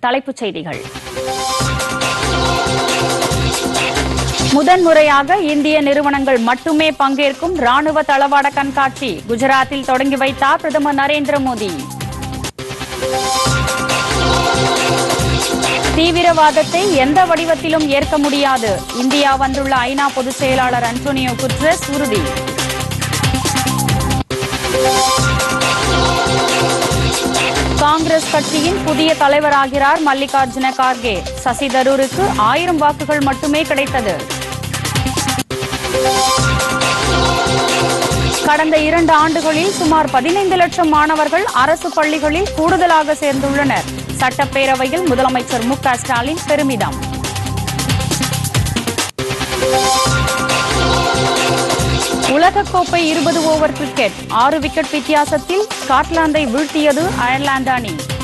தலைப்புச் செய்திகள் முதன்முறையாக இந்திய நிறுவனங்கள் மட்டுமே பங்கேற்கும் ராணுவ தளவாட கண்காட்சி குஜராத்தில் தொடங்கி வைத்தார் பிரதமர் நரேந்திர மோடி தீவிரவாதத்தை எந்த வடிவத்திலும் ஏற்க முடியாது இந்தியா வந்துள்ள ஐநா பொதுச் செயலாளர் அன்டோனியோ குட்ரஸ் உறுதி காங்கிரஸ் கட்சியின் புதிய தலைவராகிறார் மல்லிகார்ஜுன கார்கே சசி தரூருக்கு ஆயிரம் வாக்குகள் மட்டுமே கிடைத்தது கடந்த இரண்டு ஆண்டுகளில் சுமார் பதினைந்து லட்சம் மாணவர்கள் அரசு பள்ளிகளில் கூடுதலாக சேர்ந்துள்ளனர் சட்டப்பேரவையில் முதலமைச்சர் மு க ஸ்டாலின் பெருமிதம் உலகக்கோப்பை இருபது ஓவர் கிரிக்கெட் ஆறு விக்கெட் வித்தியாசத்தில் ஸ்காட்லாந்தை வீழ்த்தியது அயர்லாந்து அணி